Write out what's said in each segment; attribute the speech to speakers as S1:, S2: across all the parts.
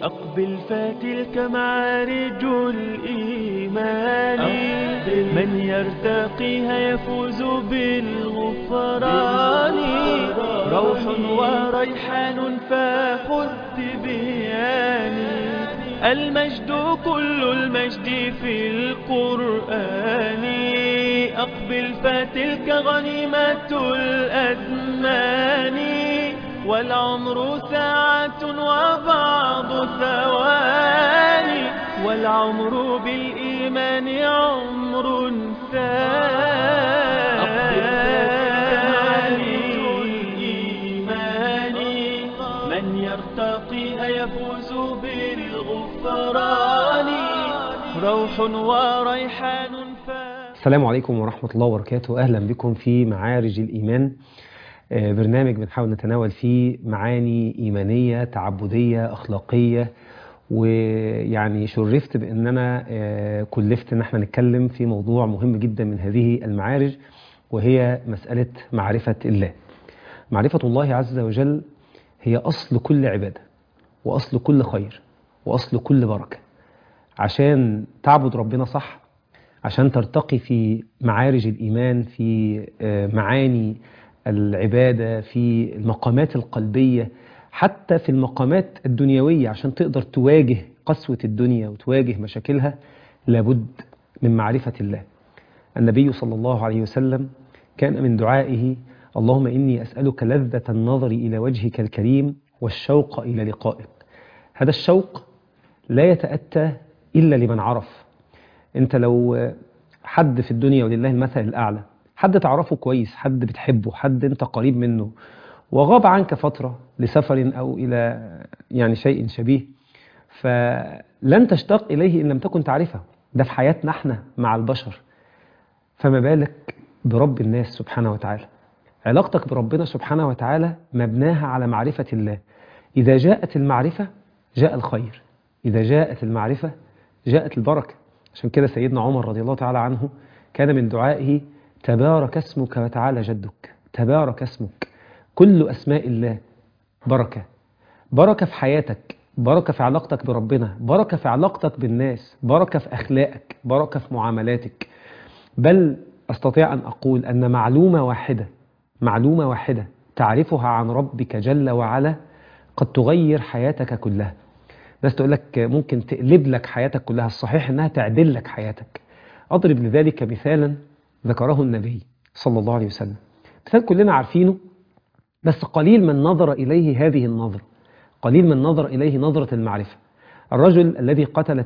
S1: أقبل فتلك معارج الإيمان من يرتقيها يفوز بالغفران روح وريحان فخذ بياني المجد كل المجد في القرآن أقبل فتلك غنيمة الأزمان والعمر ساعة وبعض ثواني والعمر بالإيمان عمر ثاني الإيمان من يرتقيها يفوز بالغفران روح وريحان فاني
S2: السلام عليكم ورحمة الله وبركاته أهلا بكم في معارج الإيمان آه، برنامج بنحاول نتناول فيه معاني إيمانية تعبدية أخلاقية ويعني شرفت بأن أنا آه، كلفت أن احنا نتكلم في موضوع مهم جدا من هذه المعارج وهي مسألة معرفة الله معرفة الله عز وجل هي أصل كل عبادة وأصل كل خير وأصل كل بركة عشان تعبد ربنا صح عشان ترتقي في معارج الإيمان في آه، معاني العبادة في المقامات القلبية حتى في المقامات الدنيوية عشان تقدر تواجه قسوة الدنيا وتواجه مشاكلها لابد من معرفة الله النبي صلى الله عليه وسلم كان من دعائه اللهم إني أسألك لذة النظر إلى وجهك الكريم والشوق إلى لقائك هذا الشوق لا يتأتى إلا لمن عرف أنت لو حد في الدنيا ولله المثل الأعلى حد تعرفه كويس حد بتحبه حد أنت قريب منه وغاب عنك فترة لسفر أو إلى يعني شيء شبيه فلن تشتاق إليه إن لم تكن تعرفه ده في حياتنا احنا مع البشر فما بالك برب الناس سبحانه وتعالى علاقتك بربنا سبحانه وتعالى مبناها على معرفة الله إذا جاءت المعرفة جاء الخير إذا جاءت المعرفة جاءت البركة عشان كده سيدنا عمر رضي الله تعالى عنه كان من دعائه تبارك اسمك وتعالى جدك تبارك اسمك كل أسماء الله بركة بركة في حياتك بركة في علاقتك بربنا بركة في علاقتك بالناس بركة في أخلاقك بركة في معاملاتك بل أستطيع أن أقول أن معلومة واحدة معلومة واحدة تعرفها عن ربك جل وعلا قد تغير حياتك كلها ناس تقول لك ممكن تقلب لك حياتك كلها الصحيح أنها تعدل لك حياتك أضرب لذلك مثالا ذكره النبي صلى الله عليه وسلم مثال كلنا عارفينه بس قليل من نظر إليه هذه النظرة قليل من نظر إليه نظرة المعرفة الرجل الذي قتل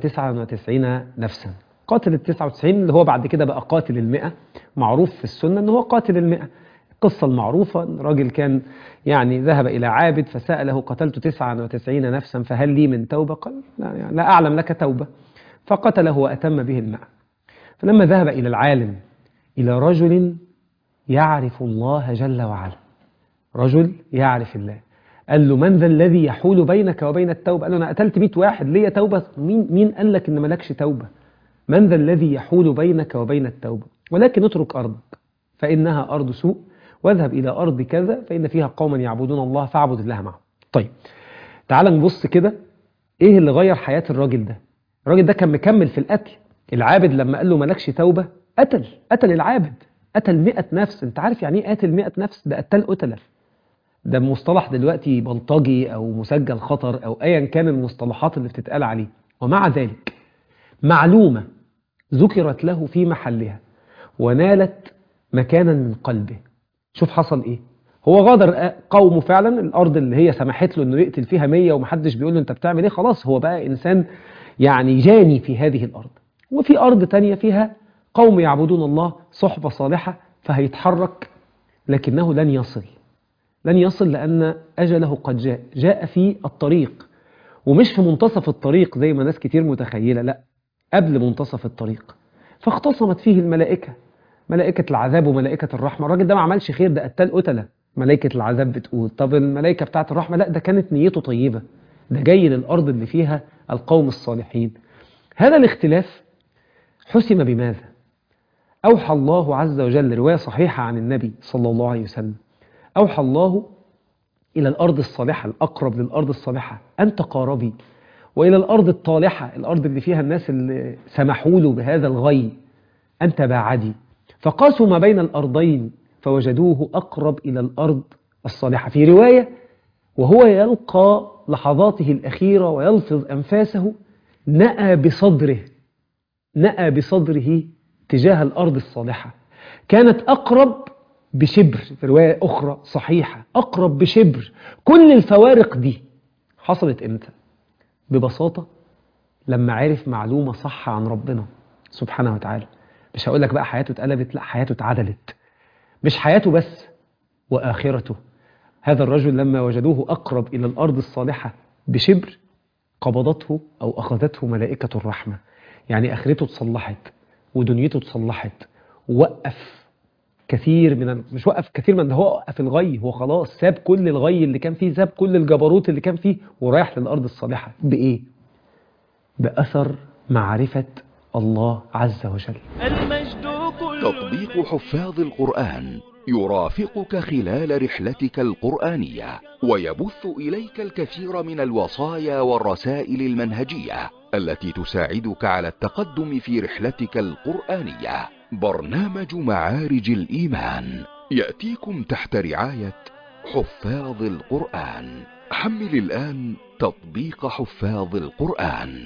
S2: 99 نفسا قاتل ال 99 اللي هو بعد كده بقى قاتل المئة معروف في السنة أنه هو قاتل المئة القصة المعروفة الراجل كان يعني ذهب إلى عابد فسأله قتلت 99 نفسا فهل لي من توبة قال لا, يعني لا أعلم لك توبة فقتله وأتم به المئة فلما ذهب إلى العالم إلى رجل يعرف الله جل وعلا رجل يعرف الله قال له من ذا الذي يحول بينك وبين التوبة قال له أنا قتلت 100 واحد ليا توبة مين, مين قال لك إن مالكش توبة من ذا الذي يحول بينك وبين التوبة ولكن اترك أرضك فإنها أرض سوء واذهب إلى أرض كذا فإن فيها قوما يعبدون الله فاعبد الله معهم طيب تعال نبص كده إيه اللي غير حياة الراجل ده الراجل ده كان مكمل في القتل العابد لما قال له مالكش توبة قتل قتل العابد قتل 100 نفس انت عارف يعني ايه قاتل 100 نفس ده قتال قتله ده مصطلح دلوقتي بلطجي او مسجل خطر او ايا كان المصطلحات اللي بتتقال عليه ومع ذلك معلومة ذكرت له في محلها ونالت مكانا من قلبه شوف حصل ايه هو غادر قومه فعلا الارض اللي هي سمحت له انه يقتل فيها 100 ومحدش بيقول له انت بتعمل ايه خلاص هو بقى انسان يعني جاني في هذه الارض وفي ارض تانية فيها قوم يعبدون الله صحبة صالحة فهيتحرك لكنه لن يصل لن يصل لأن أجله قد جاء جاء في الطريق ومش في منتصف الطريق زي ما ناس كتير متخيلة لا قبل منتصف الطريق فاختصمت فيه الملائكة ملائكة العذاب وملائكة الرحمة الراجل ده ما عملش خير ده قتال قتلة ملائكة العذاب بتقول طب الملائكة بتاعت الرحمة لا ده كانت نيته طيبة ده جاي للأرض اللي فيها القوم الصالحين هذا الاختلاف حسم بماذا أوحى الله عز وجل رواية صحيحة عن النبي صلى الله عليه وسلم أوحى الله إلى الأرض الصالحة الأقرب للأرض الصالحة أن تقاربي وإلى الأرض الطالحة الأرض اللي فيها الناس اللي سمحوا له بهذا الغي أن تباعدي فقاسوا ما بين الأرضين فوجدوه أقرب إلى الأرض الصالحة في رواية وهو يلقى لحظاته الأخيرة ويلفظ أنفاسه نأى بصدره نأى بصدره تجاه الأرض الصالحة كانت أقرب بشبر في رواية أخرى صحيحة أقرب بشبر كل الفوارق دي حصلت إمتى ببساطة لما عرف معلومة صح عن ربنا سبحانه وتعالى مش هقول لك بقى حياته اتقلبت لا حياته اتعدلت مش حياته بس وآخرته هذا الرجل لما وجدوه أقرب إلى الأرض الصالحة بشبر قبضته أو أخذته ملائكة الرحمة يعني آخرته اتصلحت ودنيته اتصلحت ووقف كثير من مش وقف كثير من ده هو وقف الغي هو خلاص ساب كل الغي اللي كان فيه ساب كل الجبروت اللي كان فيه ورايح للأرض الصالحة بإيه؟ بأثر معرفة الله عز وجل
S1: المجد كل
S3: تطبيق حفاظ القرآن يرافقك خلال رحلتك القرآنية ويبث إليك الكثير من الوصايا والرسائل المنهجية التي تساعدك على التقدم في رحلتك القرآنية برنامج معارج الإيمان يأتيكم تحت رعاية حفاظ القرآن حمل الآن تطبيق حفاظ القرآن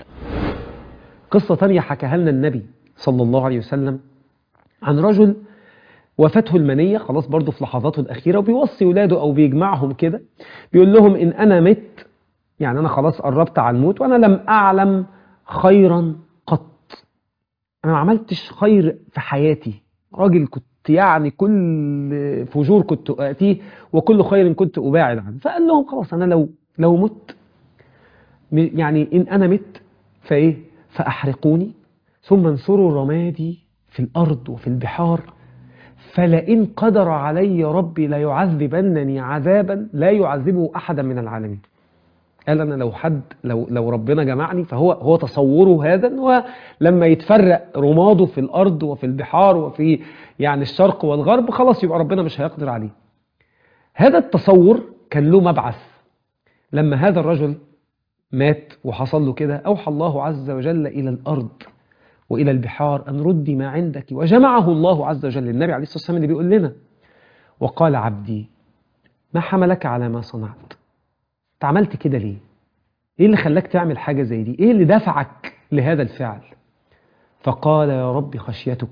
S2: قصة تانية حكاها لنا النبي صلى الله عليه وسلم عن رجل وفاته المنية خلاص برضه في لحظاته الأخيرة وبيوصي ولاده أو بيجمعهم كده بيقول لهم إن أنا مت يعني أنا خلاص قربت على الموت وأنا لم أعلم خيرا قط أنا ما عملتش خير في حياتي راجل كنت يعني كل فجور كنت آتيه وكل خير كنت أباعد عنه فقال لهم خلاص أنا لو لو مت يعني إن أنا مت فإيه فأحرقوني ثم انثروا رمادي في الأرض وفي البحار فلئن قدر علي ربي ليعذبنني عذابا لا يعذبه أحدا من العالمين قال أنا لو حد لو لو ربنا جمعني فهو هو تصوره هذا إن هو لما يتفرق رماده في الأرض وفي البحار وفي يعني الشرق والغرب خلاص يبقى ربنا مش هيقدر عليه هذا التصور كان له مبعث لما هذا الرجل مات وحصل له كده أوحى الله عز وجل إلى الأرض وإلى البحار أن ردي ما عندك وجمعه الله عز وجل النبي عليه الصلاة والسلام اللي بيقول لنا وقال عبدي ما حملك على ما صنعت انت عملت كده ليه ايه اللي خلاك تعمل حاجة زي دي ايه اللي دفعك لهذا الفعل فقال يا رب خشيتك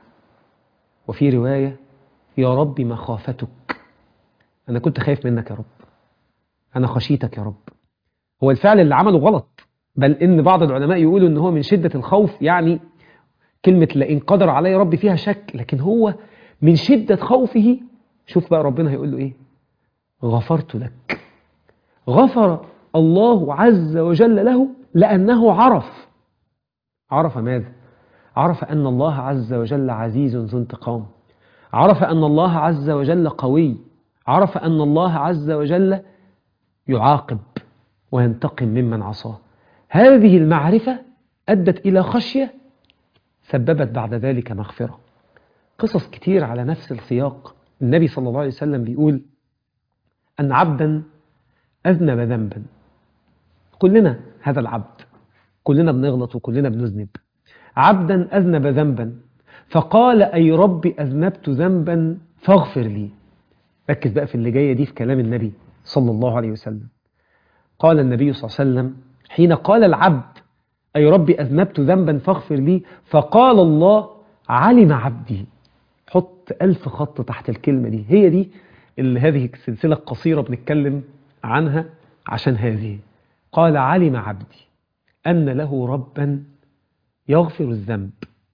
S2: وفي رواية يا رب مخافتك أنا كنت خايف منك يا رب أنا خشيتك يا رب هو الفعل اللي عمله غلط بل إن بعض العلماء يقولوا إن هو من شدة الخوف يعني كلمة لئن قدر علي ربي فيها شك لكن هو من شدة خوفه شوف بقى ربنا هيقول له إيه غفرت لك غفر الله عز وجل له لأنه عرف عرف ماذا عرف أن الله عز وجل عزيز ذو انتقام عرف أن الله عز وجل قوي عرف أن الله عز وجل يعاقب وينتقم ممن عصاه هذه المعرفة أدت إلى خشية سببت بعد ذلك مغفرة قصص كتير على نفس السياق النبي صلى الله عليه وسلم بيقول أن عبدا أذنب ذنبا كلنا هذا العبد كلنا بنغلط وكلنا بنذنب عبدا أذنب ذنبا فقال أي رب أذنبت ذنبا فاغفر لي ركز بقى في اللي جاية دي في كلام النبي صلى الله عليه وسلم قال النبي صلى الله عليه وسلم حين قال العبد أي رب أذنبت ذنبا فاغفر لي فقال الله علم عبدي حط ألف خط تحت الكلمة دي هي دي اللي هذه السلسلة القصيرة بنتكلم عنها عشان هذه قال علم عبدي أن له ربا يغفر الذنب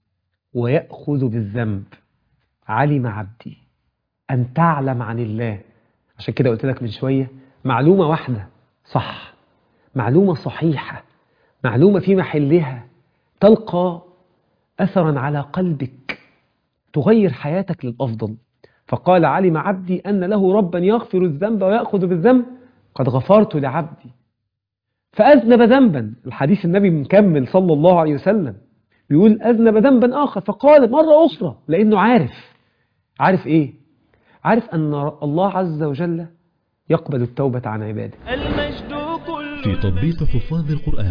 S2: ويأخذ بالذنب علم عبدي أن تعلم عن الله عشان كده قلت لك من شوية معلومة واحدة صح معلومة صحيحة معلومة في محلها تلقى أثرا على قلبك تغير حياتك للأفضل فقال علم عبدي أن له ربا يغفر الذنب ويأخذ بالذنب قد غفرت لعبدي فأذنب ذنبا الحديث النبي مكمل صلى الله عليه وسلم بيقول أذنب ذنبا آخر فقال مرة أخرى لأنه عارف عارف إيه عارف أن الله عز وجل يقبل التوبة عن عباده
S1: المجد كل
S4: في تطبيق حفاظ القرآن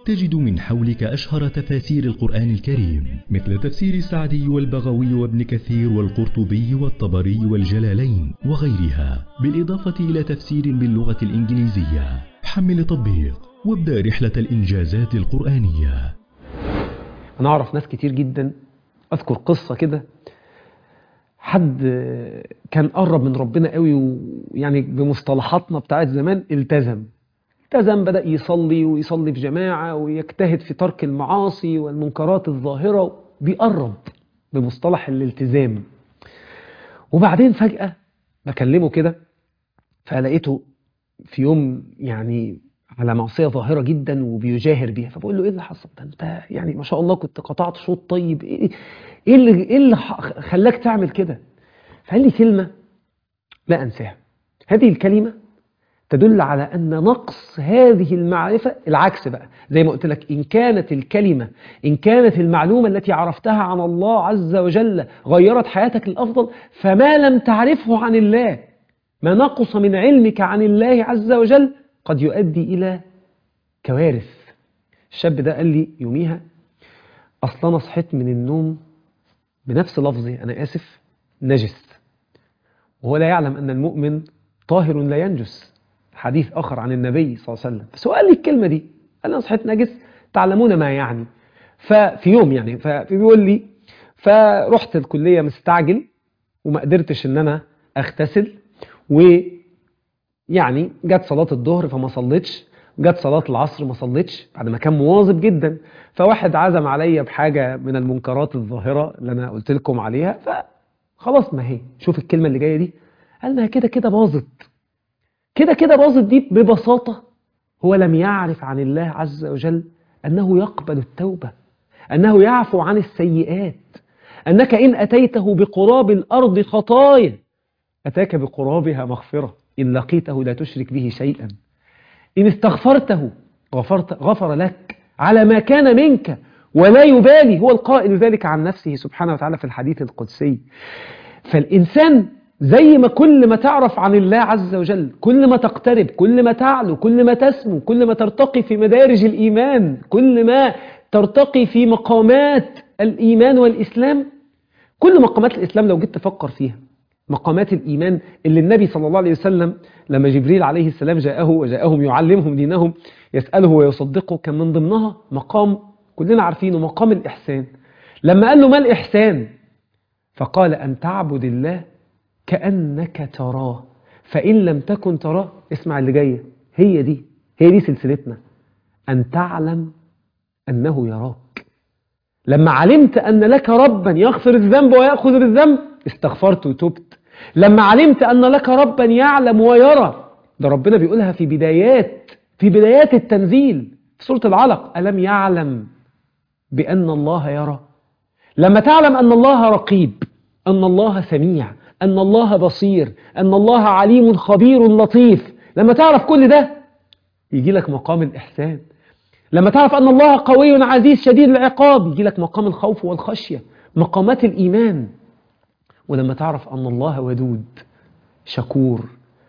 S4: تجد من حولك أشهر تفاسير القرآن الكريم مثل تفسير السعدي والبغوي وابن كثير والقرطبي والطبري والجلالين وغيرها بالإضافة إلى تفسير باللغة الإنجليزية حمل تطبيق وابدأ رحلة الإنجازات القرآنية
S2: انا اعرف ناس كتير جدا اذكر قصه كده حد كان قرب من ربنا قوي ويعني بمصطلحاتنا بتاعت زمان التزم التزم بدأ يصلي ويصلي في جماعة ويجتهد في ترك المعاصي والمنكرات الظاهرة بيقرب بمصطلح الالتزام وبعدين فجأة بكلمه كده فلقيته في يوم يعني على معصية ظاهرة جدا وبيجاهر بيها فبقول له ايه اللي حصل ده انت يعني ما شاء الله كنت قطعت شوط طيب ايه ايه اللي ايه اللي ح- خلاك تعمل كده فقال لي كلمة لا انساها هذه الكلمة تدل على أن نقص هذه المعرفة العكس بقى زي ما قلت لك إن كانت الكلمة إن كانت المعلومة التي عرفتها عن الله عز وجل غيرت حياتك للأفضل فما لم تعرفه عن الله ما نقص من علمك عن الله عز وجل قد يؤدي إلى كوارث الشاب ده قال لي يوميها أصلا أنا صحيت من النوم بنفس لفظي أنا آسف نجس وهو لا يعلم أن المؤمن طاهر لا ينجس حديث آخر عن النبي صلى الله عليه وسلم بس هو قال لي الكلمة دي قال لي أنا صحيت نجس تعلمون ما يعني ففي يوم يعني فبيقول لي فرحت الكلية مستعجل وما قدرتش ان انا اغتسل ويعني جت صلاة الظهر فما صليتش جت صلاة العصر ما صليتش بعد ما كان مواظب جدا فواحد عزم عليا بحاجة من المنكرات الظاهرة اللي انا قلت لكم عليها فخلاص ما هي شوف الكلمة اللي جاية دي قال ما هي كده كده باظت كده كده باظت دي ببساطة هو لم يعرف عن الله عز وجل أنه يقبل التوبة أنه يعفو عن السيئات أنك إن أتيته بقراب الأرض خطايا أتاك بقرابها مغفرة إن لقيته لا تشرك به شيئا إن استغفرته غفرت غفر لك على ما كان منك ولا يبالي هو القائل ذلك عن نفسه سبحانه وتعالى في الحديث القدسي فالإنسان زي ما كل ما تعرف عن الله عز وجل كل ما تقترب كل ما تعلو كل ما تسمو كل ما ترتقي في مدارج الإيمان كل ما ترتقي في مقامات الإيمان والإسلام كل مقامات الإسلام لو جيت تفكر فيها مقامات الإيمان اللي النبي صلى الله عليه وسلم لما جبريل عليه السلام جاءه وجاءهم يعلمهم دينهم يسأله ويصدقه كان من ضمنها مقام كلنا عارفينه مقام الإحسان لما قال له ما الإحسان فقال أن تعبد الله كأنك تراه فإن لم تكن تراه اسمع اللي جاية هي دي هي دي سلسلتنا أن تعلم أنه يراك لما علمت أن لك ربا يغفر الذنب ويأخذ بالذنب استغفرت وتبت لما علمت أن لك ربا يعلم ويرى ده ربنا بيقولها في بدايات في بدايات التنزيل في سورة العلق ألم يعلم بأن الله يرى لما تعلم أن الله رقيب أن الله سميع أن الله بصير أن الله عليم خبير لطيف لما تعرف كل ده يجي لك مقام الإحسان لما تعرف أن الله قوي عزيز شديد العقاب يجي لك مقام الخوف والخشية مقامات الإيمان ولما تعرف أن الله ودود شكور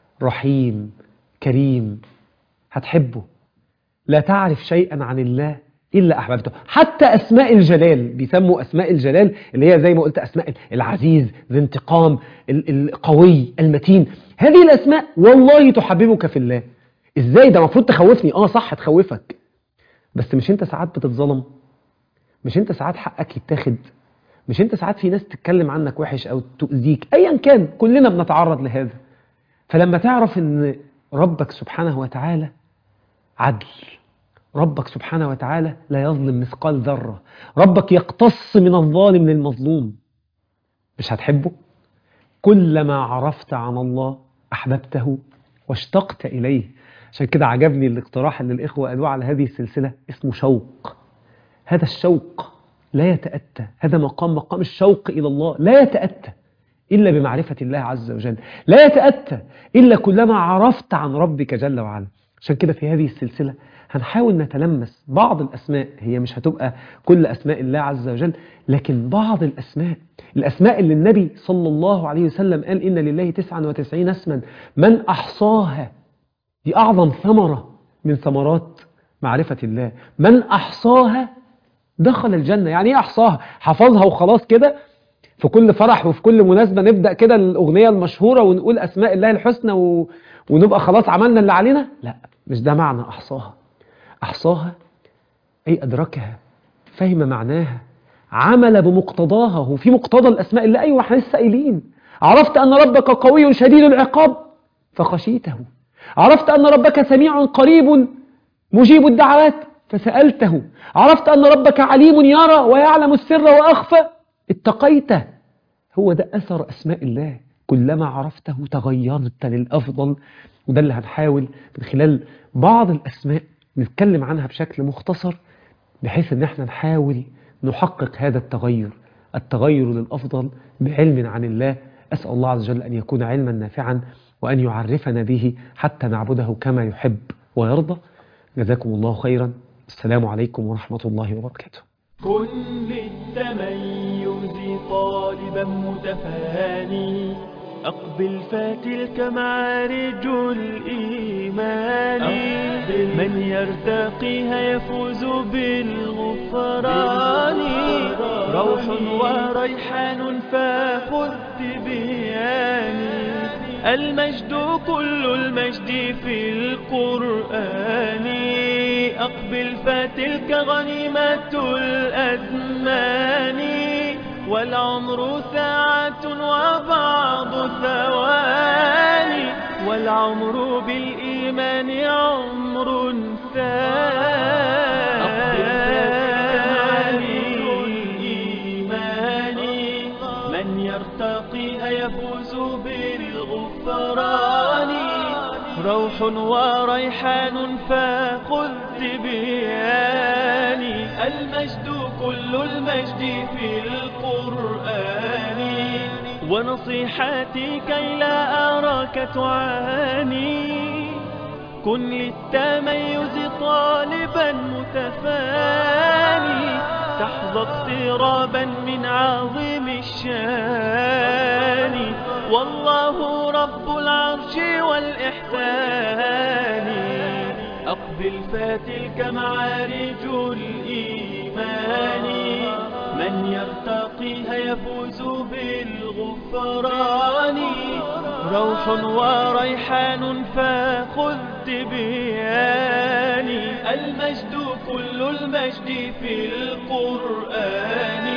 S2: رحيم كريم هتحبه لا تعرف شيئا عن الله إلا أحببته حتى أسماء الجلال بيسموا أسماء الجلال اللي هي زي ما قلت أسماء العزيز ذي انتقام القوي المتين هذه الأسماء والله تحببك في الله إزاي ده المفروض تخوفني آه صح تخوفك بس مش أنت ساعات بتتظلم مش أنت ساعات حقك يتاخد مش أنت ساعات في ناس تتكلم عنك وحش أو تؤذيك أيا كان كلنا بنتعرض لهذا فلما تعرف أن ربك سبحانه وتعالى عدل ربك سبحانه وتعالى لا يظلم مثقال ذرة ربك يقتص من الظالم للمظلوم مش هتحبه كلما عرفت عن الله أحببته واشتقت إليه عشان كده عجبني الاقتراح اللي الإخوة قالوه على هذه السلسلة اسمه شوق هذا الشوق لا يتأتى هذا مقام مقام الشوق إلى الله لا يتأتى إلا بمعرفة الله عز وجل لا يتأتى إلا كلما عرفت عن ربك جل وعلا عشان كده في هذه السلسلة هنحاول نتلمس بعض الأسماء هي مش هتبقى كل أسماء الله عز وجل لكن بعض الأسماء الأسماء اللي النبي صلى الله عليه وسلم قال إن لله 99 اسما من أحصاها دي أعظم ثمرة من ثمرات معرفة الله من أحصاها دخل الجنة يعني إيه أحصاها حفظها وخلاص كده في كل فرح وفي كل مناسبة نبدأ كده الأغنية المشهورة ونقول أسماء الله الحسنى و... ونبقى خلاص عملنا اللي علينا لا مش ده معنى أحصاها أحصاها أي أدركها فهم معناها عمل بمقتضاها هو في مقتضى الأسماء اللي أيوة احنا لسه قايلين عرفت أن ربك قوي شديد العقاب فخشيته عرفت أن ربك سميع قريب مجيب الدعوات فسألته عرفت أن ربك عليم يرى ويعلم السر وأخفى اتقيته هو ده أثر أسماء الله كلما عرفته تغيرت للأفضل وده اللي هنحاول من خلال بعض الأسماء نتكلم عنها بشكل مختصر بحيث ان احنا نحاول نحقق هذا التغير التغير للأفضل بعلم عن الله أسأل الله عز وجل أن يكون علما نافعا وأن يعرفنا به حتى نعبده كما يحب ويرضى جزاكم الله خيرا السلام عليكم ورحمة الله وبركاته
S1: كن للتميز طالبا متفاني أقبل فتلك معارج الإيمان من يرتقيها يفوز بالغفران روح وريحان فخذ بياني المجد كل المجد في القرآن أقبل فتلك غنيمة الأزمان والعمر ساعة وبعض ثواني والعمر بالإيمان عمر ثاني الإيمان من يرتقيها يفوز بالغفران روح وريحان فخذ بياني المجد كل المجد في القرآن ونصيحتي كي لا أراك تعاني كن للتميز طالبا متفاني تحظى اقترابا من عظيم الشان والله رب العرش والإحسان أقبل فتلك معارج الإيمان من يرتقيها يفوز بالغفران روح وريحان فخذ بياني المجد كل المجد في القرآن